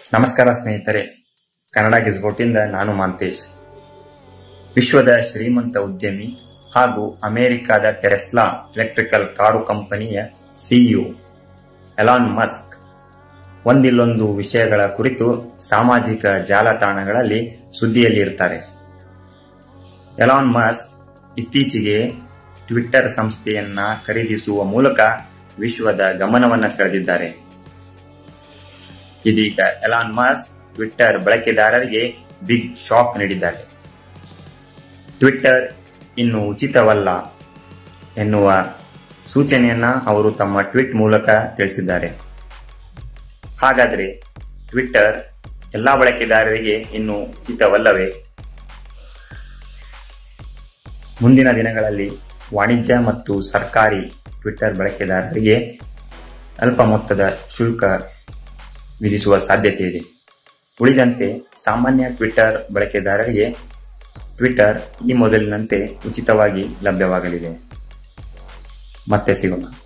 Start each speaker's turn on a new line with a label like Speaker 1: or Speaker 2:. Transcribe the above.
Speaker 1: ನಮಸ್ಕಾರ ಸ್ನೇಹಿತರೆ ಕನ್ನಡ ಗಿಸ್ಬೋಟಿಂದ ನಾನು ಮಾಂತೇಶ್ ವಿಶ್ವದ ಶ್ರೀಮಂತ ಉದ್ಯಮಿ ಹಾಗೂ ಅಮೆರಿಕದ ಟೆಸ್ಲಾ ಎಲೆಕ್ಟ್ರಿಕಲ್ ಕಾರು ಕಂಪನಿಯ ಸಿಇಒ ಎಲಾನ್ ಮಸ್ಕ್ ಒಂದಿಲ್ಲೊಂದು ವಿಷಯಗಳ ಕುರಿತು ಸಾಮಾಜಿಕ ಜಾಲತಾಣಗಳಲ್ಲಿ ಸುದ್ದಿಯಲ್ಲಿ ಇರ್ತಾರೆ ಎಲಾನ್ ಮಸ್ಕ್ ಇತ್ತೀಚೆಗೆ ಟ್ವಿಟ್ಟರ್ ಸಂಸ್ಥೆಯನ್ನ ಖರೀದಿಸುವ ಮೂಲಕ ವಿಶ್ವದ ಗಮನವನ್ನು ಸೆಳೆದಿದ್ದಾರೆ ಇದೀಗ ಎಲಾನ್ ಮಸ್ಕ್ ಟ್ವಿಟ್ಟರ್ ಬಳಕೆದಾರರಿಗೆ ಬಿಗ್ ಶಾಕ್ ನೀಡಿದ್ದಾರೆ ಟ್ವಿಟ್ಟರ್ ಇನ್ನು ಉಚಿತವಲ್ಲ ಎನ್ನುವ ಸೂಚನೆಯನ್ನ ಅವರು ತಮ್ಮ ಟ್ವೀಟ್ ಮೂಲಕ ತಿಳಿಸಿದ್ದಾರೆ ಹಾಗಾದರೆ ಟ್ವಿಟ್ಟರ್ ಎಲ್ಲ ಬಳಕೆದಾರರಿಗೆ ಇನ್ನು ಉಚಿತವಲ್ಲವೇ ಮುಂದಿನ ದಿನಗಳಲ್ಲಿ ವಾಣಿಜ್ಯ ಮತ್ತು ಸರ್ಕಾರಿ ಟ್ವಿಟ್ಟರ್ ಬಳಕೆದಾರರಿಗೆ ಅಲ್ಪ ಮೊತ್ತದ ಶುಲ್ಕ ವಿಧಿಸುವ ಸಾಧ್ಯತೆ ಇದೆ ಉಳಿದಂತೆ ಸಾಮಾನ್ಯ ಟ್ವಿಟ್ಟರ್ ಬಳಕೆದಾರರಿಗೆ ಟ್ವಿಟ್ಟರ್ ಈ ಮೊದಲಿನಂತೆ ಉಚಿತವಾಗಿ ಲಭ್ಯವಾಗಲಿದೆ ಮತ್ತೆ ಸಿಗೋಣ